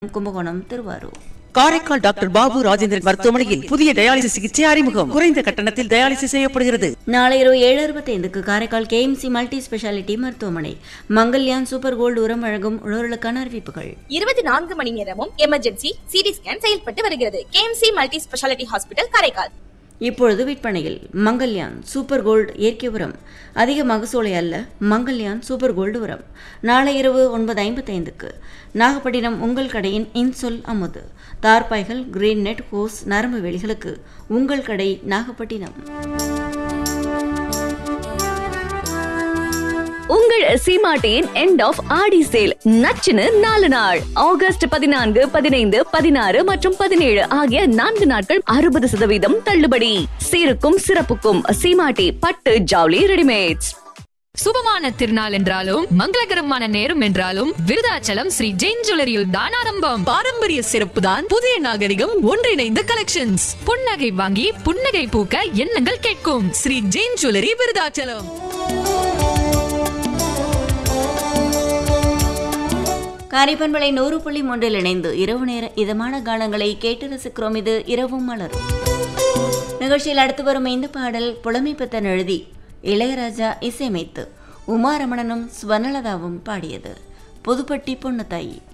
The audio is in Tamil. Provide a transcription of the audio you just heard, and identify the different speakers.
Speaker 1: கும்பகோணம் திருவாரூர்
Speaker 2: காரைக்கால் டாக்டர் பாபு ராஜேந்திரன் மருத்துவமனையில் புதிய டயாலிசிஸ் சிகிச்சை அறிமுகம் குறைந்த கட்டணத்தில் டயாலிசிஸ் செய்யப்படுகிறது
Speaker 1: நாளை இரவு ஏழு அறுபத்தைந்துக்கு காரைக்கால் கேஎம்சி மல்டி ஸ்பெஷாலிட்டி மருத்துவமனை மங்கல்யான் சூப்பர் கோல்டு உரம் வழங்கும் உழவர்களுக்கான அறிவிப்புகள்
Speaker 3: இருபத்தி நான்கு மணி நேரமும் எமர்ஜென்சி சிடி ஸ்கேன் செயல்பட்டு வருகிறது KMC multi speciality hospital Karaikal
Speaker 1: இப்பொழுது விற்பனையில் மங்கல்யான் சூப்பர் கோல்டு இயற்கை உரம் அதிக மகசூலை அல்ல மங்கல்யான் சூப்பர் கோல்டு உரம் நாளை இரவு ஒன்பது ஐம்பத்தைந்துக்கு நாகப்பட்டினம் உங்கள் கடையின் இன்சொல் அமுது தார்பாய்கள் கிரீன் நெட் ஹோஸ் நரம்பு வேலிகளுக்கு உங்கள் கடை நாகப்பட்டினம்
Speaker 4: உங்கள் சீமாட்டியின் எண்ட் ஆஃப் ஆடி சேல் நச்சுன்னு நாலு நாள் ஆகஸ்ட் பதினான்கு பதினைந்து பதினாறு மற்றும் பதினேழு ஆகிய நான்கு நாட்கள் அறுபது சதவீதம் தள்ளுபடி சீருக்கும் சிறப்புக்கும் சீமாட்டி பட்டு ஜவுளி ரெடிமேட்ஸ்
Speaker 5: சுபமான திருநாள் என்றாலும் மங்களகரமான நேரம் என்றாலும் விருதாச்சலம் ஸ்ரீ ஜெயின் ஜுவல்லரியில் தான் ஆரம்பம்
Speaker 6: பாரம்பரிய சிறப்பு தான் புதிய நாகரிகம் ஒன்றிணைந்த கலெக்ஷன்ஸ்
Speaker 5: புன்னகை வாங்கி புன்னகை பூக்க எண்ணங்கள் கேட்கும்
Speaker 6: ஸ்ரீ ஜெயின் ஜுவல்லரி விருதாச்சலம்
Speaker 1: காரைப்பண்பளை நூறு புள்ளி மூன்றில் இணைந்து இரவு நேர இதமான கானங்களை கேட்டு ரசிக்கிறோம் இது இரவும் மலரும் நிகழ்ச்சியில் அடுத்து வரும் இந்த பாடல் புலமைப்பித்தன் எழுதி இளையராஜா இசையமைத்து உமாரமணனும் ஸ்வர்ணலதாவும் பாடியது புதுப்பட்டி பொண்ணுத்தாயி